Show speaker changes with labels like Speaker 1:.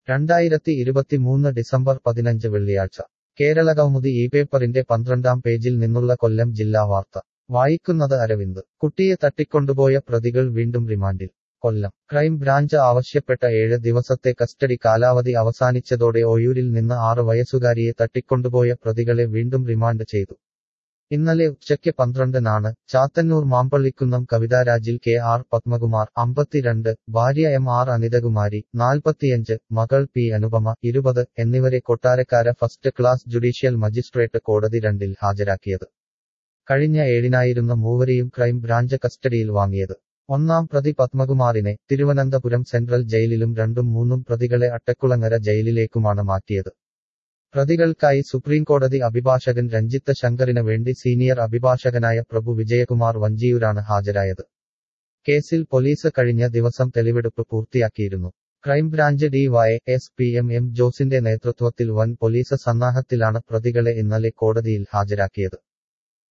Speaker 1: രണ്ടായിരത്തി ഇരുപത്തിമൂന്ന് ഡിസംബർ പതിനഞ്ച് വെള്ളിയാഴ്ച കേരളകൗമുദി ഈ പേപ്പറിന്റെ പന്ത്രണ്ടാം പേജിൽ നിന്നുള്ള കൊല്ലം ജില്ലാ വാർത്ത വായിക്കുന്നത് അരവിന്ദ് കുട്ടിയെ തട്ടിക്കൊണ്ടുപോയ പ്രതികൾ വീണ്ടും റിമാൻഡിൽ കൊല്ലം ക്രൈം ബ്രാഞ്ച് ആവശ്യപ്പെട്ട ഏഴ് ദിവസത്തെ കസ്റ്റഡി കാലാവധി അവസാനിച്ചതോടെ ഒയൂരിൽ നിന്ന് ആറ് വയസ്സുകാരിയെ തട്ടിക്കൊണ്ടുപോയ പ്രതികളെ വീണ്ടും റിമാൻഡ് ചെയ്തു ഇന്നലെ ഉച്ചയ്ക്ക് പന്ത്രണ്ടിനാണ് ചാത്തന്നൂർ മാമ്പള്ളിക്കുന്നം കവിതാരാജിൽ കെ ആർ പത്മകുമാർ അമ്പത്തിരണ്ട് ഭാര്യ എം ആർ അനിതകുമാരി നാൽപ്പത്തിയഞ്ച് മകൾ പി അനുപമ ഇരുപത് എന്നിവരെ Kottarakkara first class judicial magistrate കോടതി രണ്ടിൽ ഹാജരാക്കിയത് കഴിഞ്ഞ ഏഴിനായിരുന്ന മൂവരെയും ക്രൈം ബ്രാഞ്ച് കസ്റ്റഡിയിൽ വാങ്ങിയത് ഒന്നാം പ്രതി പത്മകുമാറിനെ തിരുവനന്തപുരം സെൻട്രൽ ജയിലിലും രണ്ടും മൂന്നും പ്രതികളെ അട്ടക്കുളങ്ങര ജയിലിലേക്കുമാണ് മാറ്റിയത് പ്രതികൾക്കായി സുപ്രീംകോടതി അഭിഭാഷകൻ രഞ്ജിത്ത് ശങ്കറിന് വേണ്ടി സീനിയർ അഭിഭാഷകനായ പ്രഭു വിജയകുമാർ വഞ്ചിയൂരാണ് ഹാജരായത് കേസിൽ പോലീസ് കഴിഞ്ഞ ദിവസം തെളിവെടുപ്പ് പൂർത്തിയാക്കിയിരുന്നു crime branch D Y S P M M ജോസിന്റെ നേതൃത്വത്തിൽ വൻ പോലീസ് സന്നാഹത്തിലാണ് പ്രതികളെ ഇന്നലെ കോടതിയിൽ ഹാജരാക്കിയത്